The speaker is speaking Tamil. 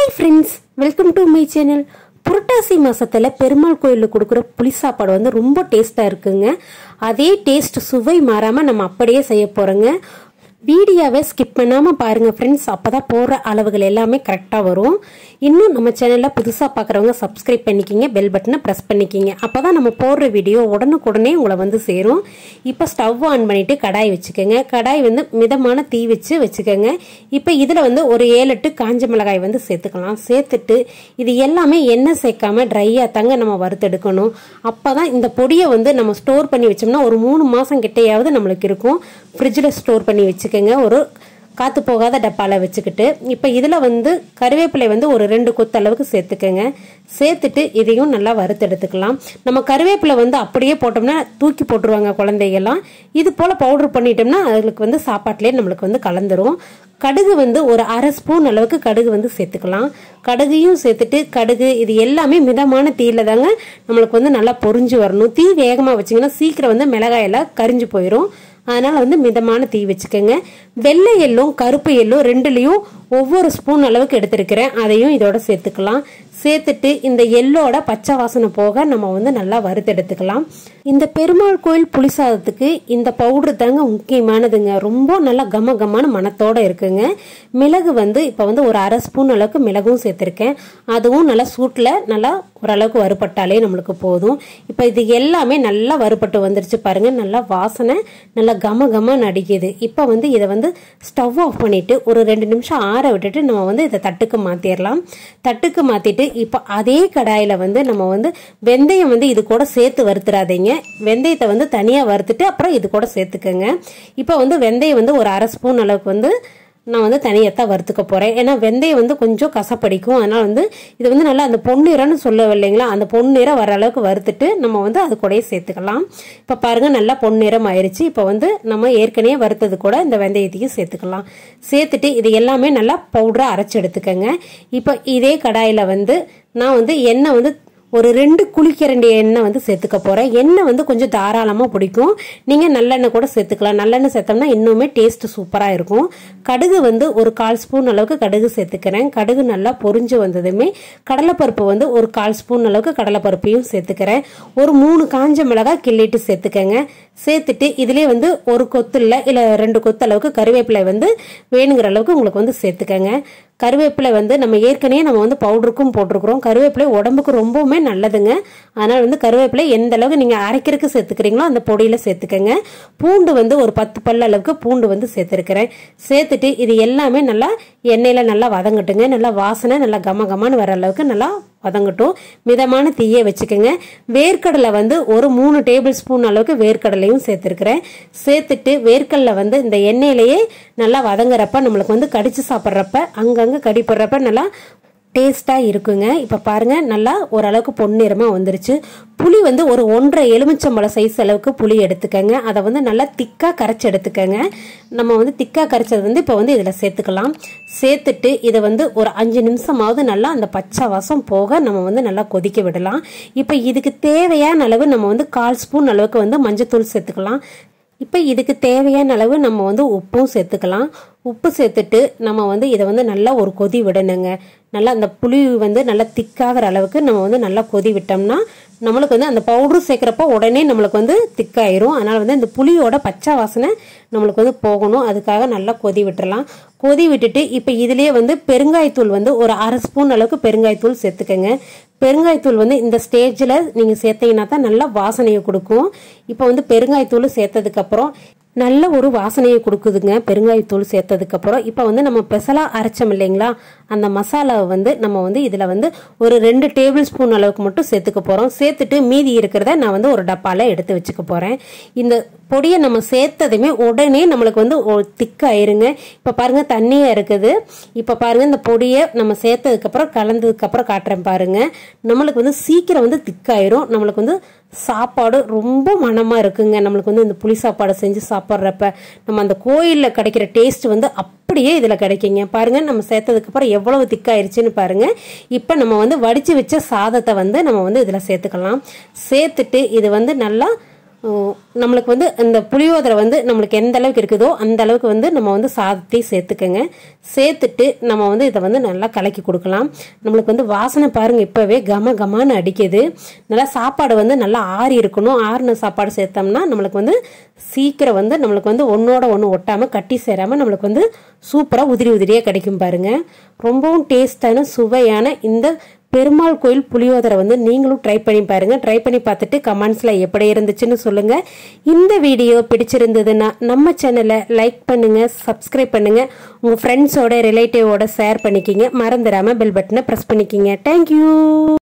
hi friends welcome to my channel Purattasi மாசத்துல பெருமாள் கோயிலில் கொடுக்குற புளி சாப்பாடு வந்து ரொம்ப டேஸ்டா இருக்குங்க அதே டேஸ்ட் சுவை மாறாம நம்ம அப்படியே செய்ய போறோங்க வீடியோவை ஸ்கிப் பண்ணாம பாருங்க ஃப்ரெண்ட்ஸ் அப்பதான் போடுற அளவுகள் எல்லாமே கரெக்டா வரும் இன்னும் நம்ம சேனல்ல புதுசா பாக்குறவங்க சப்ஸ்கிரைப் பண்ணிக்கிங்க பெல் பட்டனை பிரஸ் பண்ணிக்கிங்க அப்பதான் நம்ம போடுற வீடியோ உடனுக்குடனே உங்களை வந்து சேரும் இப்போ ஸ்டவ் ஆன் பண்ணிட்டு கடாய் வச்சுக்கோங்க கடாய் வந்து மிதமான தீ வச்சு வச்சுக்கோங்க இப்போ இதுல வந்து ஒரு ஏழு எட்டு காஞ்ச மிளகாய் வந்து சேர்த்துக்கலாம் சேர்த்துட்டு இது எல்லாமே எண்ணெய் சேர்க்காம ட்ரையா தாங்க நம்ம வறுத்தெடுக்கணும் அப்பதான் இந்த பொடியை வந்து நம்ம ஸ்டோர் பண்ணி வச்சோம்னா ஒரு மூணு மாசம் கிட்டையாவது நம்மளுக்கு இருக்கும் ஃப்ரிட்ஜில் ஸ்டோர் பண்ணி வச்சுக்கோங்க ஒரு காற்று போகாத டப்பாவில் வச்சுக்கிட்டு இப்போ இதில் வந்து கருவேப்பிலை வந்து ஒரு ரெண்டு கொத்து அளவுக்கு சேர்த்துக்கோங்க சேர்த்துட்டு இதையும் நல்லா வறுத்தெடுத்துக்கலாம் நம்ம கருவேப்பிலை வந்து அப்படியே போட்டோம்னா தூக்கி போட்டுருவாங்க குழந்தைகள்லாம் இது போல் பவுடர் பண்ணிட்டோம்னா அதுக்கு வந்து சாப்பாட்டிலே நம்மளுக்கு வந்து கலந்துரும் கடுகு வந்து ஒரு அரை ஸ்பூன் அளவுக்கு கடுகு வந்து சேர்த்துக்கலாம் கடுகையும் சேர்த்துட்டு கடுகு இது எல்லாமே மிதமான தீயில தாங்க நம்மளுக்கு வந்து நல்லா பொரிஞ்சு வரணும் தீ வேகமாக வச்சிங்கன்னா சீக்கிரம் வந்து மிளகாயெல்லாம் கரிஞ்சு போயிடும் அதனால வந்து மிதமான தீ வச்சுக்கோங்க வெள்ளை எள்ளும் கருப்பு எள்ளும் ரெண்டுலேயும் ஒவ்வொரு ஸ்பூன் அளவுக்கு எடுத்திருக்கிறேன் அதையும் இதோட சேர்த்துக்கலாம் சேர்த்துட்டு இந்த எள்ளோட பச்சை வாசனை போக நம்ம வந்து நல்லா வறுத்தெடுத்துக்கலாம் இந்த பெருமாள் கோயில் புளிசாதத்துக்கு இந்த பவுடர் தாங்க முக்கியமானதுங்க ரொம்ப நல்லா கம கமான மனத்தோட இருக்குங்க மிளகு வந்து இப்போ வந்து ஒரு அரை ஸ்பூன் அளவுக்கு மிளகும் சேர்த்துருக்கேன் அதுவும் நல்லா சூட்டில் நல்லா ஓரளவுக்கு வறுபட்டாலே நம்மளுக்கு போதும் இப்போ இது எல்லாமே நல்லா வறுபட்டு வந்துருச்சு பாருங்க நல்லா வாசனை நல்லா கம கம நடிக்குது இப்போ வந்து இதை வந்து ஸ்டவ் ஆஃப் பண்ணிட்டு ஒரு ரெண்டு நிமிஷம் ஆற விட்டுட்டு நம்ம வந்து இதை தட்டுக்கு மாற்றிடலாம் தட்டுக்கு மாற்றிட்டு இப்போ அதே கடாயில் வந்து நம்ம வந்து வெந்தயம் வந்து இது கூட சேர்த்து வறுத்துறாதீங்க வெந்தயத்தை வந்து தனியாக வறுத்துட்டு அப்புறம் இது கூட சேர்த்துக்கோங்க இப்போ வந்து வெந்தயம் வந்து ஒரு அரை ஸ்பூன் அளவுக்கு வந்து நான் வந்து தனியத்தான் வறுத்துக்க போகிறேன் ஏன்னா வெந்தயம் வந்து கொஞ்சம் கசப்படிக்கும் அதனால் வந்து இது வந்து நல்லா அந்த பொன்னிறம்னு சொல்ல இல்லைங்களா அந்த பொன்னிறம் வர அளவுக்கு வறுத்துட்டு நம்ம வந்து அது கூடயே சேர்த்துக்கலாம் இப்போ பாருங்கள் நல்லா பொன்னிறம் ஆயிடுச்சு இப்போ வந்து நம்ம ஏற்கனவே வறுத்தது கூட இந்த வெந்தயத்தையும் சேர்த்துக்கலாம் சேர்த்துட்டு இது எல்லாமே நல்லா பவுடராக அரைச்சி எடுத்துக்கோங்க இப்போ இதே கடாயில் வந்து நான் வந்து எண்ணெய் வந்து ஒரு ரெண்டு குளிக்கரண்டி எண்ணெய் வந்து சேர்த்துக்க போகிறேன் எண்ணெய் வந்து கொஞ்சம் தாராளமாக பிடிக்கும் நீங்கள் நல்லெண்ணெய் கூட சேர்த்துக்கலாம் நல்லெண்ணெய் சேர்த்தோம்னா இன்னுமே டேஸ்ட் சூப்பராக இருக்கும் கடுகு வந்து ஒரு கால் ஸ்பூன் அளவுக்கு கடுகு சேர்த்துக்கிறேன் கடுகு நல்லா பொரிஞ்சு வந்ததுமே கடலைப்பருப்பு வந்து ஒரு கால் ஸ்பூன் அளவுக்கு கடலைப்பருப்பையும் சேர்த்துக்கிறேன் ஒரு மூணு காஞ்ச மிளகாய் கிள்ளிட்டு சேர்த்துக்கங்க சேர்த்துட்டு இதுலேயே வந்து ஒரு கொத்து இல்லை இல்லை ரெண்டு கொத்து அளவுக்கு கருவேப்பிலை வந்து வேணுங்கிற அளவுக்கு உங்களுக்கு வந்து சேர்த்துக்கங்க கருவேப்பிலை வந்து நம்ம ஏற்கனவே நம்ம வந்து பவுடருக்கும் போட்டிருக்கிறோம் கருவேப்பிலை உடம்புக்கு ரொம்பவுமே நல்லதுங்க அதனால் வந்து கருவேப்பிலை எந்த அளவுக்கு நீங்கள் அரைக்கிறதுக்கு சேர்த்துக்கிறீங்களோ அந்த பொடியில் சேர்த்துக்கங்க பூண்டு வந்து ஒரு பத்து பல்ல அளவுக்கு பூண்டு வந்து சேர்த்துருக்கிறேன் சேர்த்துட்டு இது எல்லாமே நல்லா எண்ணெயில் நல்லா வதங்கட்டுங்க நல்லா வாசனை நல்லா கம கமான்னு வர அளவுக்கு நல்லா வதங்கட்டும் மிதமான தீயை வச்சுக்கோங்க வேர்க்கடலை வந்து ஒரு மூணு டேபிள் ஸ்பூன் அளவுக்கு வேர்க்கடலையும் சேர்த்துருக்கிறேன் சேர்த்துட்டு வேர்க்கடலை வந்து இந்த எண்ணெயிலேயே நல்லா வதங்குறப்ப நம்மளுக்கு வந்து கடிச்சு சாப்பிட்றப்ப அங்கங்கே கடிப்படுறப்ப நல்லா டேஸ்ட்டாக இருக்குங்க இப்போ பாருங்கள் நல்லா ஓரளவுக்கு பொன்னிறமாக வந்துருச்சு புளி வந்து ஒரு ஒன்றரை எலுமிச்சம்பழம் சைஸ் அளவுக்கு புளி எடுத்துக்கங்க அதை வந்து நல்லா திக்காக கரைச்சி எடுத்துக்கங்க நம்ம வந்து திக்காக கரைச்சது வந்து இப்போ வந்து இதில் சேர்த்துக்கலாம் சேர்த்துட்டு இதை வந்து ஒரு அஞ்சு நிமிஷமாவது நல்லா அந்த பச்சை வாசம் போக நம்ம வந்து நல்லா கொதிக்க விடலாம் இப்போ இதுக்கு தேவையான அளவு நம்ம வந்து கால் ஸ்பூன் அளவுக்கு வந்து மஞ்சத்தூள் சேர்த்துக்கலாம் இப்போ இதுக்கு தேவையான அளவு நம்ம வந்து உப்பும் சேர்த்துக்கலாம் உப்பு சேர்த்துட்டு நம்ம வந்து இதை வந்து நல்லா ஒரு கொதி விடணுங்க நல்லா அந்த புளி வந்து நல்லா திக்காகிற அளவுக்கு நம்ம வந்து நல்லா கொதி விட்டோம்னா நம்மளுக்கு வந்து அந்த பவுடர் சேர்க்குறப்ப உடனே நம்மளுக்கு வந்து திக்காயிரும் அதனால் வந்து இந்த புளியோட பச்சை வாசனை நம்மளுக்கு வந்து போகணும் அதுக்காக நல்லா கொதி விட்டுறலாம் கொதி விட்டுட்டு இப்போ இதுலேயே வந்து பெருங்காயத்தூள் வந்து ஒரு அரை ஸ்பூன் அளவுக்கு பெருங்காயத்தூள் சேர்த்துக்கங்க பெருங்காயத்தூள் வந்து இந்த ஸ்டேஜில் நீங்கள் சேர்த்தீங்கன்னா தான் நல்லா வாசனையை கொடுக்கும் இப்போ வந்து பெருங்காயத்தூள் சேர்த்ததுக்கப்புறம் நல்ல ஒரு வாசனையை கொடுக்குதுங்க பெருங்காயத்தூள் சேர்த்ததுக்கப்புறம் இப்போ வந்து நம்ம பெசலா அரைச்சோம் இல்லைங்களா அந்த மசாலாவை வந்து நம்ம வந்து இதில் வந்து ஒரு ரெண்டு டேபிள் ஸ்பூன் அளவுக்கு மட்டும் சேர்த்துக்க போகிறோம் சேர்த்துட்டு மீதி இருக்கிறத நான் வந்து ஒரு டப்பாவில் எடுத்து வச்சுக்க போகிறேன் இந்த பொடியை நம்ம சேர்த்ததுமே உடனே நம்மளுக்கு வந்து திக்காயிருங்க இப்போ பாருங்க தண்ணியாக இருக்குது இப்போ பாருங்க இந்த பொடியை நம்ம சேர்த்ததுக்கப்புறம் கலந்ததுக்கப்புறம் காட்டுறேன் பாருங்க நம்மளுக்கு வந்து சீக்கிரம் வந்து திக்காயிரும் நம்மளுக்கு வந்து சாப்பாடு ரொம்ப மனமாக இருக்குங்க நம்மளுக்கு வந்து இந்த புளி சாப்பாடு செஞ்சு சாப்பிட்றப்ப நம்ம அந்த கோயிலில் கிடைக்கிற டேஸ்ட் வந்து அப்படியே இதில் கிடைக்குங்க பாருங்க நம்ம சேர்த்ததுக்கப்புறம் எவ்வளவு திக்காயிருச்சுன்னு பாருங்க இப்போ நம்ம வந்து வடித்து வச்ச சாதத்தை வந்து நம்ம வந்து இதில் சேர்த்துக்கலாம் சேர்த்துட்டு இது வந்து நல்லா அஹ், நம்மளுக்கு வந்து இந்த புளியோதரை வந்து நம்மளுக்கு எந்த அளவுக்கு இருக்குதோ அந்த அளவுக்கு வந்து நம்ம வந்து சாதத்தையும் சேர்த்துக்கங்க சேர்த்துட்டு நம்ம வந்து இதை வந்து நல்லா கலக்கி கொடுக்கலாம் நம்மளுக்கு வந்து வாசனை பாருங்க இப்போவே கம கமான்னு அடிக்குது நல்லா சாப்பாடு வந்து நல்லா ஆறி இருக்கணும் ஆறின சாப்பாடு சேர்த்தோம்னா நம்மளுக்கு வந்து சீக்கிரம் வந்து நம்மளுக்கு வந்து ஒன்றோட ஒன்று ஒட்டாமல் கட்டி சேராமல் நம்மளுக்கு வந்து சூப்பராக உதிரி உதிரியாக கிடைக்கும் பாருங்க ரொம்பவும் டேஸ்டான சுவையான இந்த பெருமாள் கோயில் புளியோதரை வந்து நீங்களும் ட்ரை பண்ணி பாருங்க ட்ரை பண்ணி பார்த்துட்டு கமெண்ட்ஸ்ல எப்படி இருந்துச்சுன்னு சொல்லுங்க இந்த வீடியோ பிடிச்சிருந்ததுன்னா நம்ம சேனலை லைக் பண்ணுங்க சப்ஸ்கிரைப் பண்ணுங்க உங்க ஃப்ரெண்ட்ஸோட ரிலேட்டிவோட ஷேர் பண்ணிக்கிங்க மறந்துடாம பெல் பட்டனை ப்ரெஸ் பண்ணிக்கிங்க தேங்க்யூ